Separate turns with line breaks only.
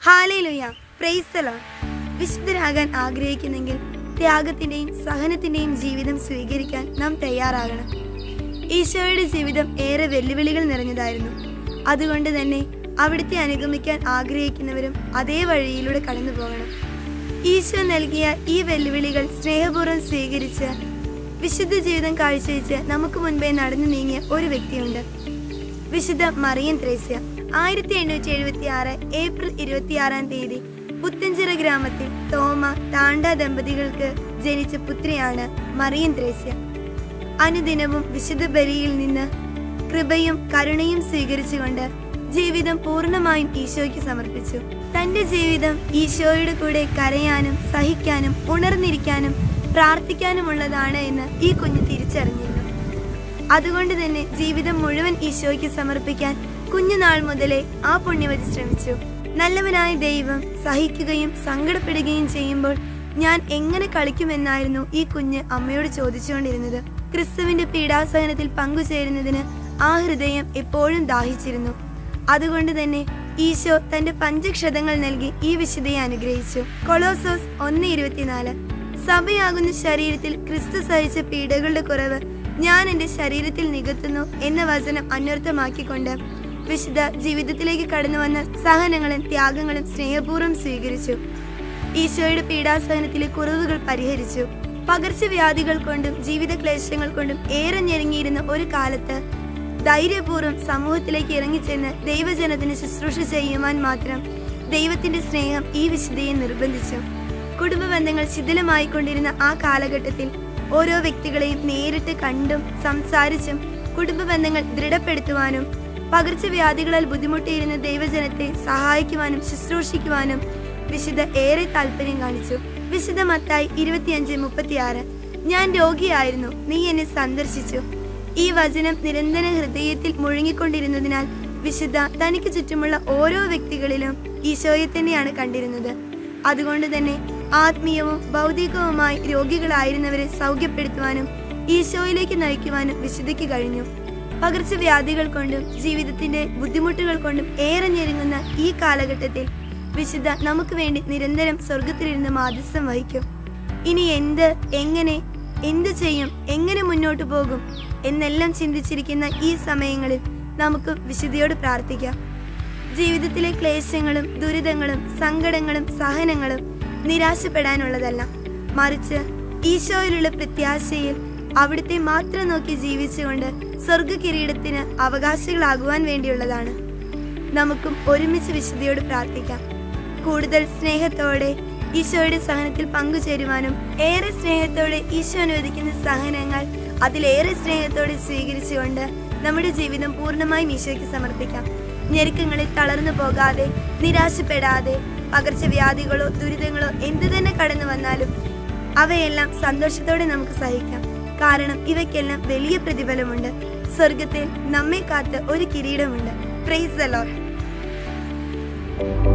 ഹാലയിലുയ പ്രൈസലോ വിശുദ്ധരാകാൻ ആഗ്രഹിക്കുന്നെങ്കിൽ ത്യാഗത്തിന്റെയും സഹനത്തിന്റെയും ജീവിതം സ്വീകരിക്കാൻ നാം തയ്യാറാകണം ഈശോയുടെ ജീവിതം ഏറെ വെല്ലുവിളികൾ നിറഞ്ഞതായിരുന്നു അതുകൊണ്ട് തന്നെ അവിടുത്തെ അനുഗമിക്കാൻ ആഗ്രഹിക്കുന്നവരും അതേ വഴിയിലൂടെ കടന്നു പോകണം ഈശോ നൽകിയ ഈ വെല്ലുവിളികൾ സ്നേഹപൂർവ്വം സ്വീകരിച്ച് വിശുദ്ധ ജീവിതം കാഴ്ചവെച്ച് നമുക്ക് മുൻപേ നടന്നു നീങ്ങിയ ഒരു വ്യക്തിയുണ്ട് വിശുദ്ധ മറിയൻ ത്രേസ്യ ആയിരത്തി എണ്ണൂറ്റി എഴുപത്തി ആറ് ഏപ്രിൽ ഇരുപത്തിയാറാം തീയതി പുത്തഞ്ചിറ ഗ്രാമത്തിൽ തോമ താണ്ട ദമ്പതികൾക്ക് ജനിച്ച പുത്രിയാണ് മറിയൻ ത്രേസ്യ അനുദിനവും വിശുദ്ധ ബലിയിൽ നിന്ന് കൃപയും കരുണയും സ്വീകരിച്ചുകൊണ്ട് ജീവിതം പൂർണ്ണമായും ഈശോയ്ക്ക് സമർപ്പിച്ചു തന്റെ ജീവിതം ഈശോയുടെ കൂടെ കരയാനും സഹിക്കാനും ഉണർന്നിരിക്കാനും പ്രാർത്ഥിക്കാനുമുള്ളതാണ് എന്ന് ഈ കുഞ്ഞ് തിരിച്ചറിഞ്ഞിരുന്നു അതുകൊണ്ട് തന്നെ ജീവിതം മുഴുവൻ ഈശോയ്ക്ക് സമർപ്പിക്കാൻ കുഞ്ഞുനാൾ മുതലേ ആ പുണ്യവതി ശ്രമിച്ചു നല്ലവനായ ദൈവം സഹിക്കുകയും സങ്കടപ്പെടുകയും ചെയ്യുമ്പോൾ ഞാൻ എങ്ങനെ കളിക്കുമെന്നായിരുന്നു ഈ കുഞ്ഞ് അമ്മയോട് ചോദിച്ചുകൊണ്ടിരുന്നത് ക്രിസ്തുവിന്റെ പീഡാസഹനത്തിൽ പങ്കുചേരുന്നതിന് ആ ഹൃദയം എപ്പോഴും ദാഹിച്ചിരുന്നു അതുകൊണ്ട് തന്നെ ഈശോ തന്റെ പഞ്ചക്ഷതങ്ങൾ നൽകി ഈ വിശുദ്ധയെ അനുഗ്രഹിച്ചു കൊളോസോസ് ഒന്ന് ഇരുപത്തിനാല് സഭയാകുന്ന ശരീരത്തിൽ ക്രിസ്തു സഹിച്ച പീഡകളുടെ കുറവ് ഞാൻ എന്റെ ശരീരത്തിൽ നികത്തുന്നു എന്ന വചനം അന്വർത്ഥമാക്കിക്കൊണ്ട് വിശുദ്ധ ജീവിതത്തിലേക്ക് കടന്നു വന്ന സഹനങ്ങളും ത്യാഗങ്ങളും സ്നേഹപൂർവ്വം സ്വീകരിച്ചു ഈശോയുടെ പീഡാസഹനത്തിലെ കുറവുകൾ പരിഹരിച്ചു പകർച്ചവ്യാധികൾ കൊണ്ടും ജീവിത ക്ലേശങ്ങൾ കൊണ്ടും ഏറെ ഞെരുങ്ങിയിരുന്ന ഒരു കാലത്ത് ധൈര്യപൂർവ്വം സമൂഹത്തിലേക്ക് ഇറങ്ങിച്ചെന്ന് ദൈവജനത്തിന് ശുശ്രൂഷ ചെയ്യുവാൻ മാത്രം ദൈവത്തിന്റെ സ്നേഹം ഈ വിശുദ്ധയെ നിർബന്ധിച്ചു കുടുംബ ബന്ധങ്ങൾ ശിഥിലമായിക്കൊണ്ടിരുന്ന ആ കാലഘട്ടത്തിൽ ഓരോ വ്യക്തികളെയും നേരിട്ട് കണ്ടും സംസാരിച്ചും കുടുംബ ബന്ധങ്ങൾ ദൃഢപ്പെടുത്തുവാനും പകർച്ചവ്യാധികളാൽ ബുദ്ധിമുട്ടിയിരുന്ന ദൈവജനത്തെ സഹായിക്കുവാനും ശുശ്രൂഷിക്കുവാനും വിശുദ്ധ ഏറെ താല്പര്യം കാണിച്ചു വിശുദ്ധ മത്തായി ഇരുപത്തിയഞ്ച് മുപ്പത്തിയാറ് ഞാൻ രോഗിയായിരുന്നു നീ എന്നെ സന്ദർശിച്ചു ഈ വചനം നിരന്തര ഹൃദയത്തിൽ മുഴങ്ങിക്കൊണ്ടിരുന്നതിനാൽ വിശുദ്ധ തനിക്ക് ചുറ്റുമുള്ള ഓരോ വ്യക്തികളിലും ഈശോയെ തന്നെയാണ് കണ്ടിരുന്നത് അതുകൊണ്ട് തന്നെ ആത്മീയവും ഭൗതികവുമായി രോഗികളായിരുന്നവരെ സൗഖ്യപ്പെടുത്തുവാനും ഈശോയിലേക്ക് നയിക്കുവാനും വിശുദ്ധയ്ക്ക് കഴിഞ്ഞു പകർച്ചവ്യാധികൾ കൊണ്ടും ജീവിതത്തിന്റെ ബുദ്ധിമുട്ടുകൾ കൊണ്ടും ഏറെ ഞെരുങ്ങുന്ന ഈ കാലഘട്ടത്തിൽ വിശുദ്ധ നമുക്ക് വേണ്ടി നിരന്തരം സ്വർഗത്തിലിരുന്ന് മാധ്യസ്ഥം വഹിക്കും ഇനി എന്ത് എങ്ങനെ എന്ത് ചെയ്യും എങ്ങനെ മുന്നോട്ട് പോകും എന്നെല്ലാം ചിന്തിച്ചിരിക്കുന്ന ഈ സമയങ്ങളിൽ നമുക്ക് വിശുദ്ധിയോട് പ്രാർത്ഥിക്കാം ജീവിതത്തിലെ ക്ലേശങ്ങളും ദുരിതങ്ങളും സങ്കടങ്ങളും സഹനങ്ങളും നിരാശപ്പെടാനുള്ളതല്ല മറിച്ച് ഈശോയിലുള്ള പ്രത്യാശയിൽ അവിടുത്തെ മാത്രം നോക്കി ജീവിച്ചുകൊണ്ട് സ്വർഗ കിരീടത്തിന് അവകാശികളാകുവാൻ വേണ്ടിയുള്ളതാണ് നമുക്കും ഒരുമിച്ച് വിശുദ്ധിയോട് പ്രാർത്ഥിക്കാം കൂടുതൽ സ്നേഹത്തോടെ ഈശോയുടെ സഹനത്തിൽ പങ്കുചേരുവാനും ഏറെ സ്നേഹത്തോടെ ഈശോ അനുവദിക്കുന്ന സഹനങ്ങൾ അതിലേറെ സ്നേഹത്തോടെ സ്വീകരിച്ചുകൊണ്ട് നമ്മുടെ ജീവിതം പൂർണ്ണമായും ഈശോയ്ക്ക് സമർപ്പിക്കാം ഞെരുക്കങ്ങളിൽ തളർന്നു പോകാതെ നിരാശപ്പെടാതെ പകർച്ചവ്യാധികളോ ദുരിതങ്ങളോ എന്തു തന്നെ കടന്നു വന്നാലും അവയെല്ലാം സന്തോഷത്തോടെ നമുക്ക് സഹിക്കാം കാരണം ഇവയ്ക്കെല്ലാം വലിയ പ്രതിഫലമുണ്ട് സ്വർഗത്തിൽ നമ്മെ കാത്ത് ഒരു കിരീടമുണ്ട് പ്രൈസ് അലോട്ട്